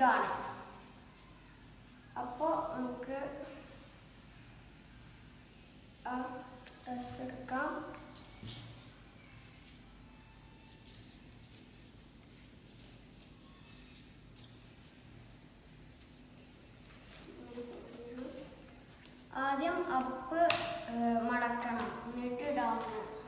ആണ് അപ്പോൾ നമുക്ക് ആ ഡ്രസ് എടുക്കാം ആദ്യം അപ്പ് ഏഹ്, മടക്കണം എന്നിട്ട് ഡൗൺ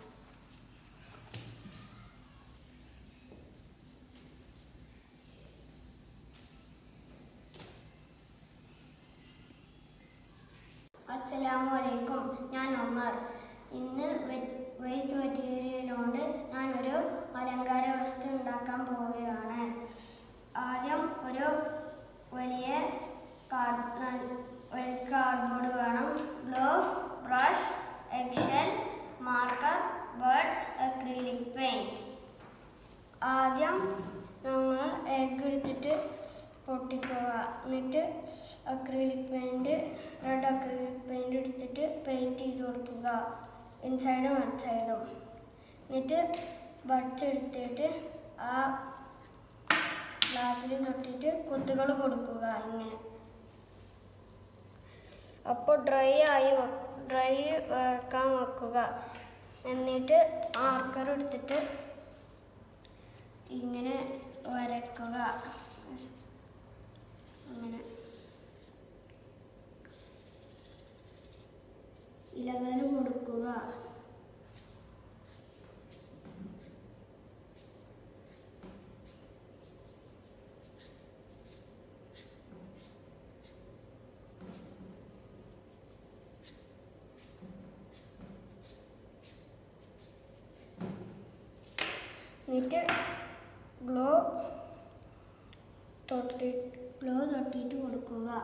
അസ്സലാമു അലൈക്കും ഞാൻ ഒമർ ഇന്ന് വേസ്റ്റ് മെറ്റീരിയൽ കൊണ്ട് ഞാനൊരു അലങ്കാര വസ്തു ഉണ്ടാക്കാൻ പോവുകയാണ് ആദ്യം ഒരു വലിയ കാർഡ് ന- ഒരു കാർഡ്ബോർഡ് വേണം glue brush Excel marker birds acrylic paint ആദ്യം നമ്മൾ എഗ് എടുത്തിട്ട് പൊട്ടിക്കുക എന്നിട്ട് acrylic paint red acrylic paint എടുത്തിട്ട് പെയിൻറ് ചെയ്ത് കൊടുക്കുക ഇൻസൈഡും ഔട്ട്സൈഡും എന്നിട്ട് ബഡ്സ് എടുത്തിട്ട് ആ ബ്ലാക്കിൽ തൊട്ടിട്ട് കുത്തുകൾ കൊടുക്കുക ഇങ്ങനെ അപ്പോൾ ഡ്രൈ ആയി ഡ്രൈ വെക്കാൻ വെക്കുക എന്നിട്ട് മാർക്കർ എടുത്തിട്ട് ഇങ്ങനെ വരക്കുക അങ്ങനെ ഇലകൾ കൊടുക്കുക എന്നിട്ട് ഗ്ലോ തൊട്ടി ഗ്ലോ തൊട്ടിട്ട് കൊടുക്കുക